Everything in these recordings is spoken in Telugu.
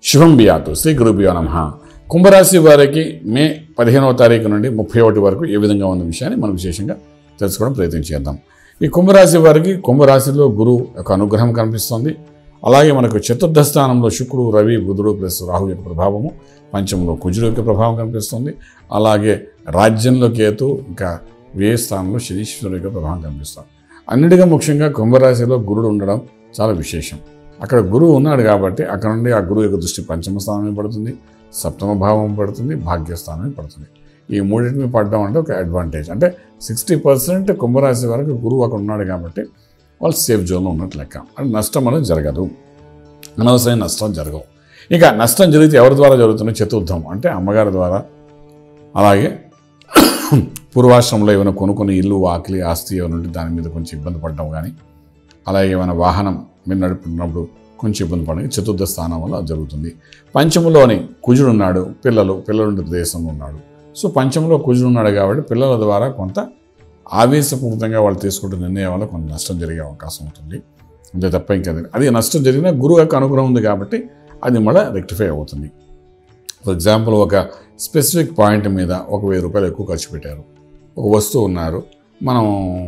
శుభం బియాతు శ్రీ గురుభ్యో నమ కుంభరాశి వారికి మే పదిహేనవ తారీఖు నుండి ముప్పై ఒకటి వరకు ఏ విధంగా ఉన్న విషయాన్ని మనం విశేషంగా తెలుసుకోవడం ప్రయత్నం చేద్దాం ఈ కుంభరాశి వారికి కుంభరాశిలో గురువు యొక్క అనుగ్రహం కనిపిస్తుంది అలాగే మనకు చతుర్థ స్థానంలో శుక్రుడు రవి బుధుడు ప్లస్ రాహు యొక్క ప్రభావము పంచంలో కుజుడు యొక్క ప్రభావం కనిపిస్తుంది అలాగే రాజ్యంలో కేతు ఇంకా వ్యయ స్థానంలో శనీశ్వరుడు యొక్క ప్రభావం కనిపిస్తుంది అన్నిటిగా ముఖ్యంగా కుంభరాశిలో గురుడు ఉండడం చాలా విశేషం అక్కడ గురువు ఉన్నాడు కాబట్టి అక్కడ నుండి ఆ గురువు యొక్క దృష్టి పంచమ స్థానం పడుతుంది సప్తమ భావం పడుతుంది భాగ్యస్థానం పడుతుంది ఈ మూడింటిని పడడం అంటే ఒక అడ్వాంటేజ్ అంటే సిక్స్టీ పర్సెంట్ కుంభరాశి వరకు గురువు అక్కడ ఉన్నాడు కాబట్టి వాళ్ళు సేఫ్ జోన్లో ఉన్నట్టు లెక్క అంటే నష్టం అనేది జరగదు అనవసరమైన నష్టం జరగవు ఇక నష్టం జరిగితే ఎవరి ద్వారా జరుగుతుంది చతుర్థం అంటే అమ్మగారి ద్వారా అలాగే పూర్వాశ్రమంలో ఏమైనా కొనుక్కుని ఇల్లు వాకిలి ఆస్తి ఏమైనా ఉంటే దాని మీద కొంచెం ఇబ్బంది పడడం కానీ అలాగే ఏమైనా వాహనం మీరు నడుపుతున్నప్పుడు కొంచెం ఇబ్బంది పడడం చతుర్థ స్థానం వల్ల అది జరుగుతుంది పంచములోని కుజుడు ఉన్నాడు పిల్లలు పిల్లలుండే ప్రదేశంలో ఉన్నాడు సో పంచంలో కుజుడు ఉన్నాడు కాబట్టి పిల్లల ద్వారా కొంత ఆవేశపూరితంగా వాళ్ళు తీసుకుంటున్న నిర్ణయం వల్ల కొంత నష్టం జరిగే అవకాశం ఉంటుంది అంతే తప్ప ఇంకా అది- అది నష్టం జరిగినా గురువు యొక్క అనుగ్రహం ఉంది కాబట్టి అది మళ్ళీ రెక్టిఫై అవుతుంది ఫర్ ఎగ్జాంపుల్ ఒక స్పెసిఫిక్ పాయింట్ మీద ఒక వెయ్యి రూపాయలు ఎక్కువ ఖర్చు పెట్టారు ఒక వస్తువు ఉన్నారు మనం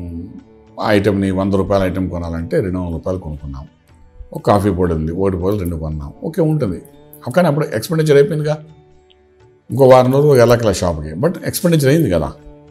ఆ ఐటెంని వంద రూపాయల ఐటెం కొనాలంటే రెండు వందల రూపాయలు కొనుక్కున్నాం ఒక కాఫీ పొడి ఉంది ఒకటి పొడి రెండు కొన్నాం ఓకే ఉంటుంది కానీ అప్పుడు ఎక్స్పెండిచర్ అయిపోయిందిగా ఇంకో వారం రోజులు వెళ్ళకల షాప్కి బట్ ఎక్స్పెండిచర్ అయింది కదా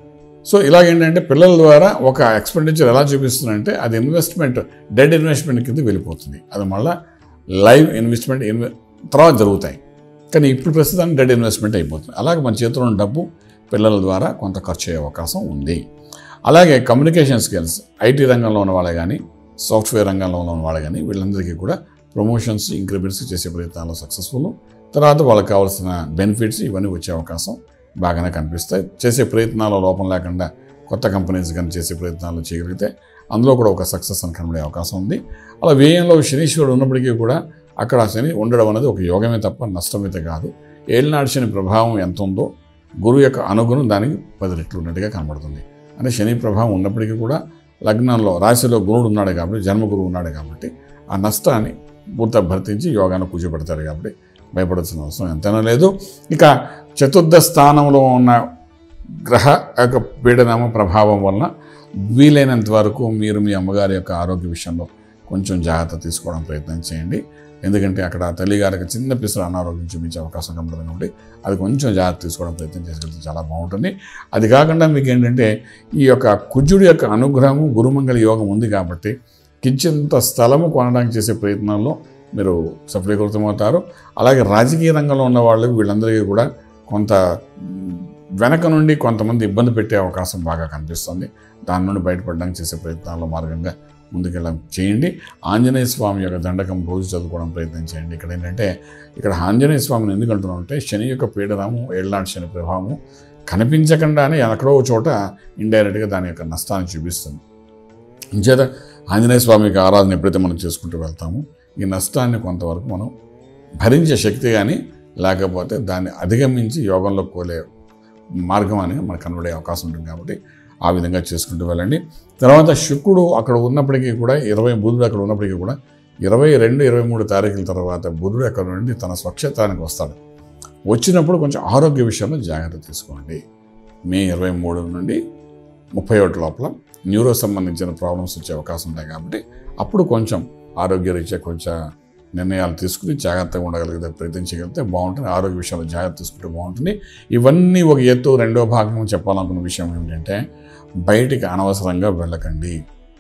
సో ఇలాగేంటంటే పిల్లల ద్వారా ఒక ఎక్స్పెండిచర్ ఎలా చూపిస్తుందంటే అది ఇన్వెస్ట్మెంట్ డెడ్ ఇన్వెస్ట్మెంట్ కింద వెళ్ళిపోతుంది అది మళ్ళీ లైవ్ ఇన్వెస్ట్మెంట్ ఇన్వె తర్వాత జరుగుతాయి కానీ ఇప్పుడు ప్రస్తుతానికి డెడ్ ఇన్వెస్ట్మెంట్ అయిపోతుంది అలాగే మన చేతిలో ఉన్న డబ్బు పిల్లల ద్వారా కొంత ఖర్చు అయ్యే అవకాశం ఉంది అలాగే కమ్యూనికేషన్ స్కిల్స్ ఐటీ రంగంలో ఉన్న వాళ్ళే కానీ సాఫ్ట్వేర్ రంగంలో ఉన్న వాళ్ళు కానీ వీళ్ళందరికీ కూడా ప్రమోషన్స్ ఇంక్రిమెంట్స్ చేసే ప్రయత్నాల్లో సక్సెస్ఫుల్ తర్వాత వాళ్ళకి కావాల్సిన బెనిఫిట్స్ ఇవన్నీ వచ్చే అవకాశం బాగానే కనిపిస్తాయి చేసే ప్రయత్నాల లోపం లేకుండా కొత్త కంపెనీస్ కానీ చేసే ప్రయత్నాలు చేయగలిగితే అందులో కూడా ఒక సక్సెస్ అని కనబడే అవకాశం ఉంది అలా వ్యయంలో శనీశ్వరుడు ఉన్నప్పటికీ కూడా అక్కడ ఆ శని ఉండడం అనేది ఒక యోగమే తప్ప నష్టమైతే కాదు ఏలినాడు శని ప్రభావం ఎంత ఉందో గురువు యొక్క అనుగుణం దానికి పది రెట్లు ఉన్నట్టుగా కనబడుతుంది అంటే శని ప్రభావం ఉన్నప్పటికీ కూడా లగ్నంలో రాశిలో గురుడు ఉన్నాడు కాబట్టి జన్మ గురువు ఉన్నాడు కాబట్టి ఆ నష్టాన్ని పూర్తిగా భర్తించి యోగాన్ని కూర్చోబెడతాడు కాబట్టి భయపడాల్సిన అవసరం ఎంతైనా లేదు ఇక చతుర్థ స్థానంలో ఉన్న గ్రహ యొక్క పీడనమ ప్రభావం వలన వీలైనంత వరకు మీరు మీ అమ్మగారి యొక్క ఆరోగ్య విషయంలో కొంచెం జాగ్రత్త తీసుకోవడం ప్రయత్నం చేయండి ఎందుకంటే అక్కడ తల్లిగారికి చిన్న పిసర అనారోగ్యం చూపించే అవకాశం కనబడుతుంది కాబట్టి అది కొంచెం జాగ్రత్త తీసుకోవడం ప్రయత్నం చేసుకెళ్తే చాలా బాగుంటుంది అది కాకుండా మీకు ఏంటంటే ఈ యొక్క కుజుడి యొక్క అనుగ్రహము గురుమంగళ యోగం ఉంది కాబట్టి కించింత స్థలము కొనడానికి చేసే ప్రయత్నాల్లో మీరు సఫలీకృతమవుతారు అలాగే రాజకీయ రంగంలో ఉన్న వాళ్ళకి వీళ్ళందరికీ కూడా కొంత మ్, వెనక నుండి కొంతమంది ఇబ్బంది పెట్టే అవకాశం బాగా కనిపిస్తుంది దాని నుండి బయటపడడానికి చేసే ప్రయత్నాల్లో మార్గంగా ముందుకెళ్ళడం చేయండి ఆంజనేయ స్వామి యొక్క దండకం రోజు చదువుకోవడం ప్రయత్నం చేయండి ఇక్కడ ఏంటంటే ఇక్కడ ఆంజనేయ స్వామిని ఎందుకు అంటున్నాం అంటే శని యొక్క పీడనము ఏళ్ళనాటి శని ప్రభావము కనిపించకుండానే ఎక్కడో ఒక చోట ఇండైరెక్ట్గా దాని యొక్క నష్టాన్ని చూపిస్తుంది ఇంచేత ఆంజనేయ స్వామి యొక్క ఆరాధన ఎప్పుడైతే మనం చేసుకుంటూ వెళ్తామో ఈ నష్టాన్ని కొంతవరకు మనం భరించే శక్తి కానీ లేకపోతే దాన్ని అధిగమించి యోగంలో కోలే మార్గం అనేది మనకు కనబడే అవకాశం ఉంటుంది కాబట్టి ఆ విధంగా చేసుకుంటూ వెళ్ళండి తర్వాత శుక్రుడు అక్కడ ఉన్నప్పటికీ కూడా ఇరవై బుధుడు అక్కడ ఉన్నప్పటికీ కూడా ఇరవై రెండు ఇరవై మూడు తారీఖుల తర్వాత బుధుడు అక్కడ నుండి తన స్వక్షేత్రానికి వస్తాడు వచ్చినప్పుడు కొంచెం ఆరోగ్య విషయంలో జాగ్రత్త తీసుకోండి మే ఇరవై మూడు నుండి ముప్పై ఒకటి లోపల న్యూరో సంబంధించిన ప్రాబ్లమ్స్ వచ్చే అవకాశం ఉంటాయి కాబట్టి అప్పుడు కొంచెం ఆరోగ్యరీత్యా కొంచెం నిర్ణయాలు తీసుకుని జాగ్రత్తగా ఉండగలిగితే ప్రయత్నం చేయగలిగితే బాగుంటుంది ఆరోగ్య విషయంలో జాగ్రత్త తీసుకుంటే బాగుంటుంది ఇవన్నీ ఒక ఎత్తు రెండో భాగం చెప్పాలనుకున్న విషయం ఏమిటంటే బయటికి అనవసరంగా వెళ్ళకండి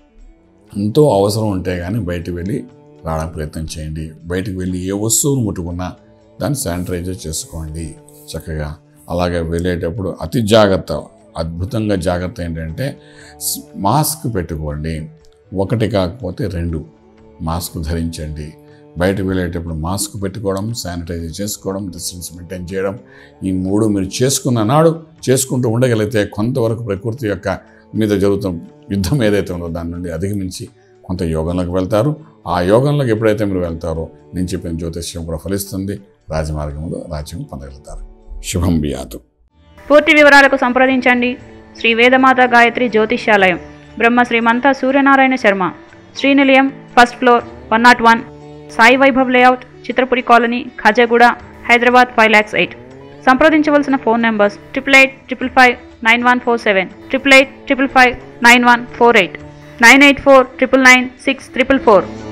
ఎంతో అవసరం ఉంటే కానీ బయటికి వెళ్ళి రావడానికి ప్రయత్నం చేయండి బయటికి వెళ్ళి ఏ వస్తువును ముట్టుకున్నా దాన్ని శానిటైజర్ చేసుకోండి చక్కగా అలాగే వెళ్ళేటప్పుడు అతి జాగ్రత్త అద్భుతంగా జాగ్రత్త ఏంటంటే స్- మాస్క్ పెట్టుకోండి ఒకటి కాకపోతే రెండు మాస్క్ ధరించండి బయటకు వెళ్ళేటప్పుడు మాస్క్ పెట్టుకోవడం శానిటైజర్ చేసుకోవడం డిస్టెన్స్ మెయింటైన్ చేయడం ఈ మూడు మీరు చేసుకున్న నాడు చేసుకుంటూ ఉండగలిగితే కొంతవరకు ప్రకృతి యొక్క మీద జరుగుతున్న యుద్ధం ఏదైతే ఉందో దాని నుండి అధిగమించి కొంత యోగంలోకి వెళ్తారు ఆ యోగంలోకి ఎప్పుడైతే మీరు వెళ్తారో నేను చెప్పిన జ్యోతిష్యం కూడా ఫలిస్తుంది రాజమార్గంలో రాజ్యం పొందగలుగుతారు శుభం బియాతు పూర్తి వివరాలకు సంప్రదించండి Shri Vedamata Gayatri Jyotishyalayam Brahma Srimantha Suryanarayana Sharma Srinilayam first floor one not one Sai Vaibhav layout Chitrapuri colony Khajaguda Hyderabad five lakhs eight సంప్రదించవలసిన phone numbers triple eight triple five nine one four seven triple eight triple five nine one four eight nine eight four triple nine six triple four